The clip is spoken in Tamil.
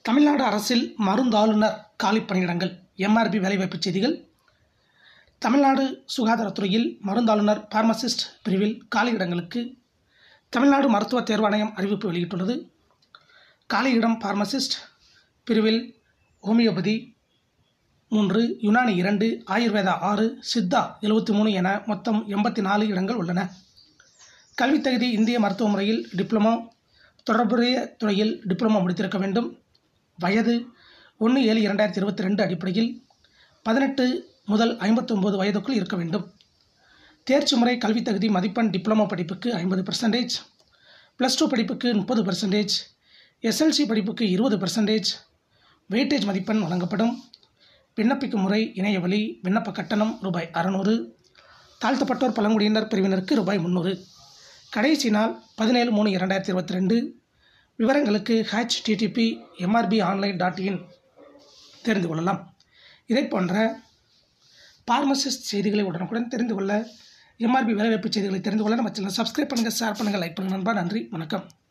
தமிழ்நாடு அரசில் மருந்தாளுநர் காலி பணியிடங்கள் எம்ஆர்பி வேலைவாய்ப்பு செய்திகள் தமிழ்நாடு சுகாதாரத்துறையில் மருந்தாளுநர் பார்மசிஸ்ட் பிரிவில் காலியிடங்களுக்கு தமிழ்நாடு மருத்துவ தேர்வாணையம் அறிவிப்பு வெளியிட்டுள்ளது காலியிடம் பார்மசிஸ்ட் பிரிவில் ஹோமியோபதி மூன்று யுனானி இரண்டு ஆயுர்வேதா ஆறு சித்தா எழுபத்தி மூணு என மொத்தம் எண்பத்தி நாலு இடங்கள் உள்ளன கல்வித் தகுதி இந்திய மருத்துவ முறையில் டிப்ளமோ தொடர்புடைய துறையில் டிப்ளமோ முடித்திருக்க வேண்டும் வயது ஒன்று ஏழு இரண்டாயிரத்தி இருபத்தி ரெண்டு அடிப்படையில் பதினெட்டு முதல் ஐம்பத்தொம்போது வயதுக்குள் இருக்க வேண்டும் தேர்ச்சி முறை கல்வித் தகுதி மதிப்பெண் டிப்ளமோ படிப்புக்கு ஐம்பது பர்சன்டேஜ் ப்ளஸ் டூ படிப்புக்கு முப்பது பர்சன்டேஜ் எஸ்எல்சி படிப்புக்கு இருபது பர்சன்டேஜ் வெயிட்டேஜ் மதிப்பெண் வழங்கப்படும் விண்ணப்பிக்கும் முறை இணைய வழி விண்ணப்ப கட்டணம் ரூபாய் அறநூறு தாழ்த்தப்பட்டோர் பழங்குடியினர் பிரிவினருக்கு ரூபாய் முந்நூறு கடைசி நாள் பதினேழு மூணு இரண்டாயிரத்தி இருபத்தி ரெண்டு விவரங்களுக்கு HTTP MRB online dot in தெரிந்து கொள்ளலாம் இதை போன்ற பார்மசிஸ்ட் செய்திகளை உடனுக்குடன் தெரிந்து கொள்ள எம்ஆர்பி வேலைவாய்ப்பு செய்திகளை தெரிந்து கொள்ள நம்ம சேனல் சப்ஸ்கிரைப் பண்ணுங்கள் ஷேர் பண்ணுங்கள் லைக் பண்ணுங்கள் நண்பா நன்றி வணக்கம்